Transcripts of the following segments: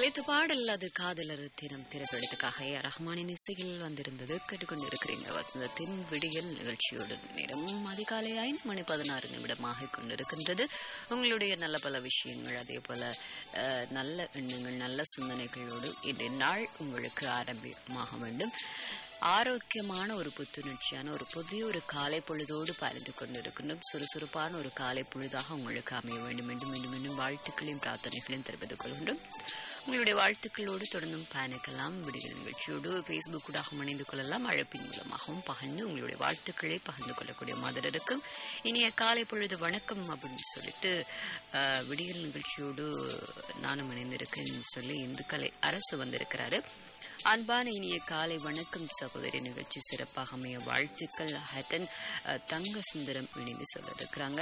ஒழித்த பாடல் அது காதலர் தினம் திரைப்படத்துக்காக ஏ ரஹ்மானின் இசையில் வந்திருந்தது கேட்டுக்கொண்டிருக்கிறீங்க வசந்தத்தின் விடியல் நிகழ்ச்சியோடு நேரம் அதிகாலை ஐந்து மணி பதினாறு நிமிடமாக கொண்டிருக்கின்றது உங்களுடைய நல்ல பல விஷயங்கள் அதே போல அஹ், நல்ல எண்ணங்கள் நல்ல சிந்தனைகளோடு இந்த நாள் உங்களுக்கு ஆரம்பமாக வேண்டும் ஆரோக்கியமான ஒரு புத்துணர்ச்சியான ஒரு புதிய ஒரு காலை பொழுதோடு பறந்து கொண்டிருக்கணும் சுறுசுறுப்பான ஒரு காலை பொழுதாக உங்களுக்கு அமைய வேண்டும் என்று மீண்டும் மீண்டும் வாழ்த்துக்களையும் பிரார்த்தனைகளையும் தெரிவித்துக் கொள்கின்றோம் உங்களுடைய வாழ்த்துக்களோடு தொடர்ந்தும் பயணிக்கலாம் விடுகிற நிகழ்ச்சியோடு ஃபேஸ்புக் ஊடாக இணைந்து கொள்ளலாம் அழைப்பின் மூலமாகவும் பகிர்ந்து உங்களுடைய வாழ்த்துக்களை பகிர்ந்து கொள்ளக்கூடிய மாதிரி இருக்கும் இனிய காலை பொழுது வணக்கம் அப்படின்னு சொல்லிட்டு அஹ், விடியல் நிகழ்ச்சியோடு நானும் இணைந்திருக்கேன்னு சொல்லி இந்துக்கலை அரசு வந்திருக்கிறாரு அன்பான இனிய காலை வணக்கம் சகோதரி நிகழ்ச்சி சிறப்பாக அமைய வாழ்த்துக்கள் ஹட்டன் அஹ், தங்க சுந்தரம் இணைந்து சொல்ல இருக்கிறாங்க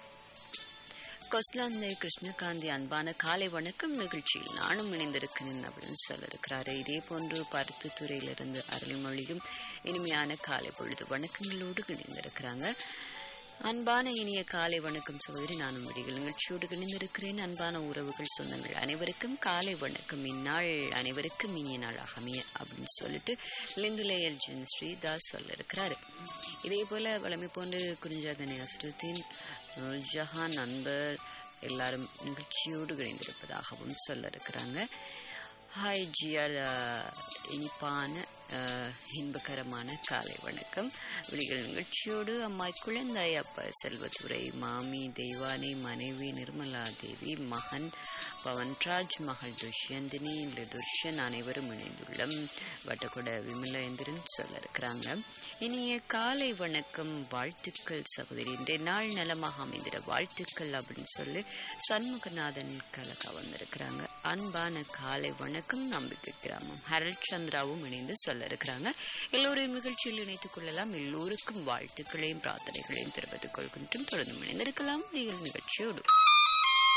கொஸ்லாந்தை கிருஷ்ணகாந்தி அன்பான காலை வணக்கம் நிகழ்ச்சியில் நானும் இணைந்திருக்கிறேன் அப்படின்னு சொல்ல இருக்கிறாரு இதே போன்று பருத்துத்துறையிலிருந்து அருள்மொழியும் இனிமையான காலை பொழுது வணக்கங்களோடு இணைந்திருக்கிறாங்க அன்பான இனிய காலை வணக்கம் சகோதரி நானும் விடிகள் நிகழ்ச்சியோடு இணைந்திருக்கிறேன் அன்பான உறவுகள் சொந்தங்கள் அனைவருக்கும் காலை வணக்கம் இந்நாள் அனைவருக்கும் இனிய நாளாக அமைய அப்படின்னு சொல்லிட்டு லிந்துலேயல் ஜென் ஸ்ரீதாஸ் சொல்ல இருக்கிறாரு இதே போல வளமை போன்று குறிஞ்சாகனை அசுரத்தின் நூர்ஜஹான் நண்பர் எல்லாரும் நிகழ்ச்சியோடு இணைந்திருப்பதாகவும் சொல்ல இருக்கிறாங்க ஹாய் ஜிஆர் இனிப்பான அஹ், இன்பகரமான காலை வணக்கம் விழிகள் நிகழ்ச்சியோடு அம்மாய் குழந்தை அப்பா செல்வத்துறை மாமி தெய்வானை மனைவி நிர்மலா தேவி மகன் பவன்ராஜ் மகள் துஷ்யந்தினி துஷ்யன் அனைவரும் இணைந்துள்ளம் வட்டக்குட விமலேந்திரன் சொல்ல இருக்கிறாங்க இனிய காலை வணக்கம் வாழ்த்துக்கள் சகோதரி இன்றைய நாள் நலமாக அமைந்திட வாழ்த்துக்கள் அப்படின்னு சொல்லி சண்முகநாதன் கலக்கா வந்திருக்கிறாங்க அன்பான காலை வணக்கம் நம்பிக்கை கிராமம் ஹரல் சந்திராவும் இணைந்து சொல்ல இருக்கிறாங்க எல்லோரையும் நிகழ்ச்சியில் இணைத்துக் கொள்ளலாம் எல்லோருக்கும் வாழ்த்துக்களையும் பிரார்த்தனைகளையும் தெரிவித்துக் கொள்கின்றோம் தொடர்ந்து இணைந்திருக்கலாம் நீங்கள் நிகழ்ச்சியோடு